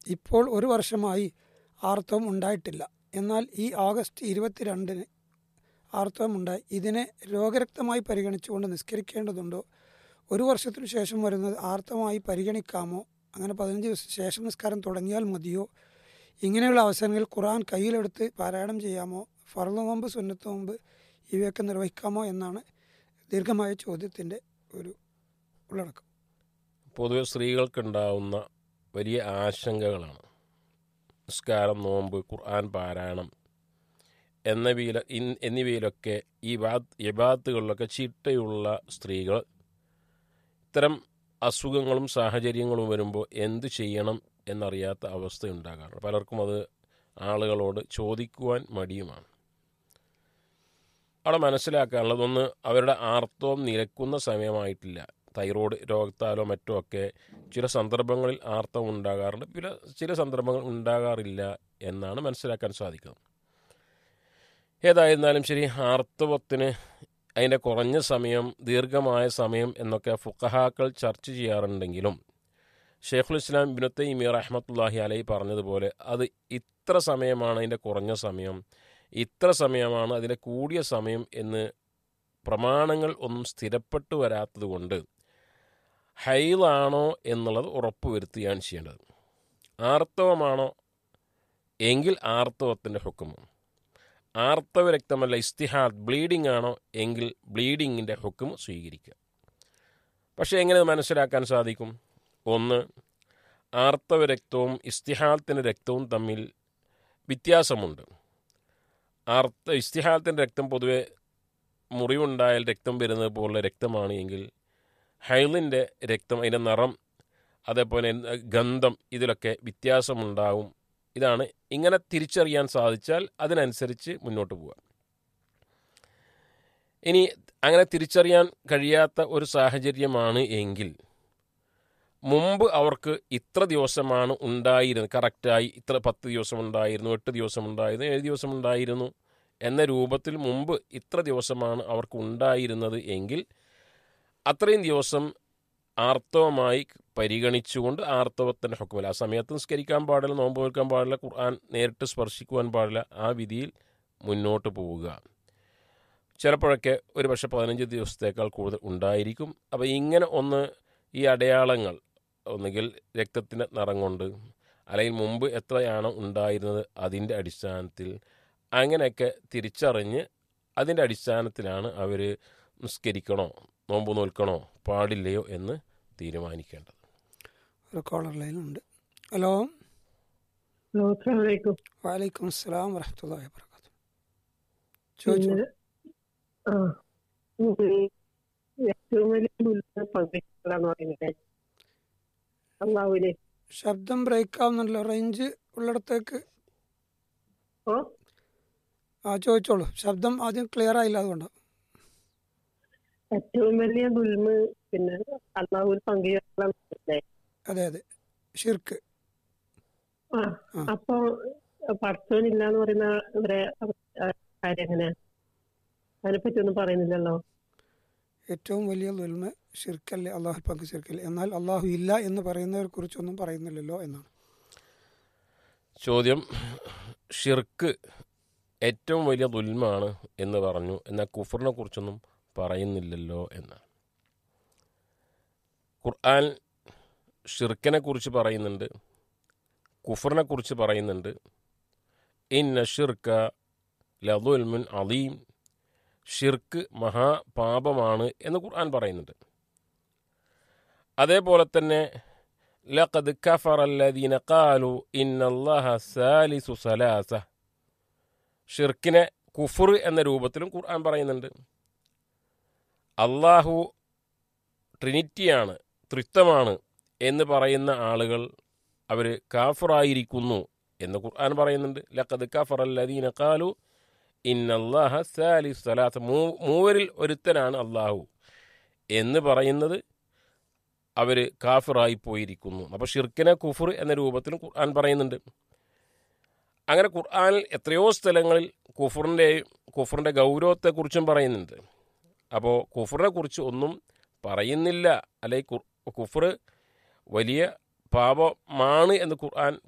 ഇപ്പോൾ ഒരു വർഷമായി ആർത്തവം ഉണ്ടായിട്ടില്ല എന്നാൽ ഈ ആഗസ്റ്റ് ഇരുപത്തിരണ്ടിന് ആർത്തവം ഉണ്ടായി ഇതിനെ രോഗരക്തമായി പരിഗണിച്ചുകൊണ്ട് നിസ്കരിക്കേണ്ടതുണ്ടോ ഒരു വർഷത്തിനു ശേഷം വരുന്നത് ആർത്തവമായി പരിഗണിക്കാമോ അങ്ങനെ പതിനഞ്ച് ദിവസം ശേഷം നിസ്കാരം തുടങ്ങിയാൽ മതിയോ ഇങ്ങനെയുള്ള അവസരങ്ങളിൽ ഖുർആൻ കയ്യിലെടുത്ത് പാരായണം ചെയ്യാമോ ഫറു നോമ്പ് സുന്നത്ത് നോമ്പ് ഇവയൊക്കെ നിർവഹിക്കാമോ എന്നാണ് ദീർഘമായ ചോദ്യത്തിൻ്റെ ഒരു ഉള്ളടക്കം പൊതുവെ സ്ത്രീകൾക്കുണ്ടാവുന്ന വലിയ ആശങ്കകളാണ് നിസ്കാരം നോമ്പ് ഖുർആൻ പാരായണം എന്നിവയിൽ ഇൻ- എന്നിവയിലൊക്കെ ഈ ബാത്ത് ഇബാത്തുകളിലൊക്കെ ചിട്ടയുള്ള സ്ത്രീകൾ ഇത്തരം അസുഖങ്ങളും സാഹചര്യങ്ങളും വരുമ്പോൾ എന്ത് ചെയ്യണം എന്നറിയാത്ത അവസ്ഥയുണ്ടാകാറുണ്ട് പലർക്കും അത് ആളുകളോട് ചോദിക്കുവാൻ മടിയുമാണ് അവിടെ മനസ്സിലാക്കാനുള്ളത് ഒന്ന് അവരുടെ ആർത്തവം നിലക്കുന്ന സമയമായിട്ടില്ല തൈറോയ്ഡ് രോഗത്താലോ മറ്റോ ഒക്കെ ചില സന്ദർഭങ്ങളിൽ ആർത്തവം ഉണ്ടാകാറുണ്ട് ചില ചില സന്ദർഭങ്ങൾ ഉണ്ടാകാറില്ല എന്നാണ് മനസ്സിലാക്കാൻ സാധിക്കുന്നത് ഏതായിരുന്നാലും ശരി ആർത്തവത്തിന് അതിൻ്റെ കുറഞ്ഞ സമയം ദീർഘമായ സമയം എന്നൊക്കെ ഫുക്കഹാക്കൾ ചർച്ച ചെയ്യാറുണ്ടെങ്കിലും ഷെയ്ഖുൽ ഇസ്ലാം ബിനത്തെ ഇമി റഹ്മത്തുല്ലാഹി അലൈ പറഞ്ഞതുപോലെ അത് ഇത്ര സമയമാണ് അതിൻ്റെ കുറഞ്ഞ സമയം ഇത്ര സമയമാണ് അതിൻ്റെ കൂടിയ സമയം എന്ന് പ്രമാണങ്ങൾ ഒന്നും സ്ഥിരപ്പെട്ടു വരാത്തത് കൊണ്ട് ഹൈലാണോ എന്നുള്ളത് ഉറപ്പുവരുത്തുകയാണ് ചെയ്യേണ്ടത് ആർത്തവമാണോ എങ്കിൽ ആർത്തവത്തിൻ്റെ ഹുക്കുമോ ആർത്തവ രക്തമല്ല ഇസ്തിഹാദ് ബ്ലീഡിംഗ് ആണോ എങ്കിൽ ബ്ലീഡിങ്ങിൻ്റെ ഹുക്കും സ്വീകരിക്കുക പക്ഷേ എങ്ങനെ ഇത് മനസ്സിലാക്കാൻ സാധിക്കും ഒന്ന് ആർത്തവ രക്തവും ഇസ്തിഹാദത്തിൻ്റെ രക്തവും തമ്മിൽ വ്യത്യാസമുണ്ട് ആർത്ത ഇസ്തിഹാദത്തിൻ്റെ രക്തം പൊതുവെ മുറിവുണ്ടായാൽ രക്തം വരുന്നത് പോലുള്ള രക്തമാണ് എങ്കിൽ ഹൈലിൻ്റെ രക്തം അതിൻ്റെ നിറം അതേപോലെ ഗന്ധം ഇതിലൊക്കെ വ്യത്യാസമുണ്ടാവും ഇതാണ് ഇങ്ങനെ തിരിച്ചറിയാൻ സാധിച്ചാൽ അതിനനുസരിച്ച് മുന്നോട്ട് പോവുക ഇനി അങ്ങനെ തിരിച്ചറിയാൻ കഴിയാത്ത ഒരു സാഹചര്യമാണ് എങ്കിൽ മുമ്പ് അവർക്ക് ഇത്ര ദിവസമാണ് ഉണ്ടായിരുന്നത് കറക്റ്റായി ഇത്ര പത്ത് ദിവസം ഉണ്ടായിരുന്നു എട്ട് ദിവസം ഉണ്ടായിരുന്നു ഏഴ് ദിവസം ഉണ്ടായിരുന്നു എന്ന രൂപത്തിൽ മുമ്പ് ഇത്ര ദിവസമാണ് അവർക്ക് ഉണ്ടായിരുന്നത് എങ്കിൽ അത്രയും ദിവസം ആർത്തവമായി പരിഗണിച്ചുകൊണ്ട് ആർത്തവത്തിൻ്റെ ഹുക്കുമല്ല ആ സമയത്ത് നിസ്കരിക്കാൻ പാടില്ല നോമ്പ് വെക്കാൻ പാടില്ല ഖുർആൻ നേരിട്ട് സ്പർശിക്കുവാൻ പാടില്ല ആ വിധിയിൽ മുന്നോട്ട് പോവുക ചിലപ്പോഴൊക്കെ ഒരു പക്ഷെ പതിനഞ്ച് ദിവസത്തേക്കാൾ കൂടുതൽ ഉണ്ടായിരിക്കും അപ്പോൾ ഇങ്ങനെ ഒന്ന് ഈ അടയാളങ്ങൾ ഒന്നുകിൽ രക്തത്തിൻ്റെ നിറം കൊണ്ട് അല്ലെങ്കിൽ മുമ്പ് എത്രയാണ് ഉണ്ടായിരുന്നത് അതിൻ്റെ അടിസ്ഥാനത്തിൽ അങ്ങനെയൊക്കെ തിരിച്ചറിഞ്ഞ് അതിൻ്റെ അടിസ്ഥാനത്തിലാണ് അവർ നിസ്കരിക്കണോ നോമ്പ് നോൽക്കണോ പാടില്ലയോ എന്ന് തീരുമാനിക്കേണ്ടത് ഒരു കോളർ ലൈനുണ്ട് ഹലോ ഹലോ അസ്സലാമലൈക്കും വാലൈക്കും അസ്സലാം വറഹ്മത്തുള്ളാഹി വബറകാതുഹു ചോദിച്ചു പിന്നെ, ആ ഉം, ഏറ്റവും വലിയ ദുരിതം പങ്കുവെക്കലാന്ന് പറയുന്നത് അള്ളാഹുവിനെ ശബ്ദം ബ്രേക്ക് ആവുന്നുണ്ടല്ലോ റേഞ്ച് ഉള്ളിടത്തേക്ക് ഓ ആ ചോദിച്ചോളൂ ശബ്ദം ആദ്യം ക്ലിയർ ആയില്ല അതുകൊണ്ടാണ് ഏറ്റവും വലിയ ദുൽമ് പിന്നെ അള്ളാഹുവിൽ പങ്കുചേർക്കലാണ് പറയുന്നത്. അതെ അതെ ഷിർക്ക് ആ ആ. അപ്പൊ പഠിച്ചവനില്ല എന്ന് പറയുന്ന ഇവരെ ആ, കാര്യം എങ്ങനെയാ അതിനെപ്പറ്റി ഒന്നും പറയുന്നില്ലല്ലോ ഏറ്റവും വലിയ ദുൽമ ഷിർക്കല്ലേ അള്ളാഹു പങ്ക് ഷിർക്കല്ലേ എന്നാൽ അള്ളാഹു ഇല്ല എന്ന് പറയുന്നവരെ കുറിച്ചൊന്നും പറയുന്നില്ലല്ലോ എന്നാണ് ചോദ്യം ഷിർക്ക് ഏറ്റവും വലിയ ദുൽമാണ് എന്ന് പറഞ്ഞു എന്നാൽ കുഫറിനെ കുറിച്ചൊന്നും പറയുന്നില്ലല്ലോ എന്നാണ് ഖുർആൻ ഷിർക്കിനെ കുറിച്ച് പറയുന്നുണ്ട് കുഫറിനെ കുറിച്ച് പറയുന്നുണ്ട് ഇന്ന ഷിർക്ക ലദുൽമുൻ അലീം ഷിർക്ക് മഹാപാപമാണ് എന്ന് ഖുർആൻ പറയുന്നുണ്ട് അതേപോലെ തന്നെ ലഖദ് കഫറ അല്ലദീന ഖാലു ഇന്നല്ലാഹ സാലിസു സലാസ ഷിർക്കിനെ കുഫർ എന്ന രൂപത്തിലും ഖുർആൻ പറയുന്നുണ്ട് അള്ളാഹു ട്രിനിറ്റിയാണ് തൃത്വമാണ് എന്ന് പറയുന്ന ആളുകൾ അവർ കാഫറായിരിക്കുന്നു എന്ന് ഖുർആൻ പറയുന്നുണ്ട് ലഖദ് കഫറ അല്ലദീന ഖാലു ഇന്നല്ലാഹ സാലിസു സലാസ മൂ മൂവരിൽ ഒരുത്തനാണ് അള്ളാഹു എന്ന് പറയുന്നത് അവർ കാഫിറായി പോയിരിക്കുന്നു അപ്പോൾ ഷിർക്കിനെ കുഫർ എന്ന രൂപത്തിലും ഖുർആൻ പറയുന്നുണ്ട് അങ്ങനെ ഖുർആനിൽ എത്രയോ സ്ഥലങ്ങളിൽ കുഫറിൻ്റെ കുഫറിൻ്റെ ഗൗരവത്തെക്കുറിച്ചും പറയുന്നുണ്ട് അപ്പോൾ കുഫറിനെ കുറിച്ച് ഒന്നും പറയുന്നില്ല അല്ലെങ്കിൽ കുഫർ വലിയ പാപമാണ് എന്ന് ഖുർആൻ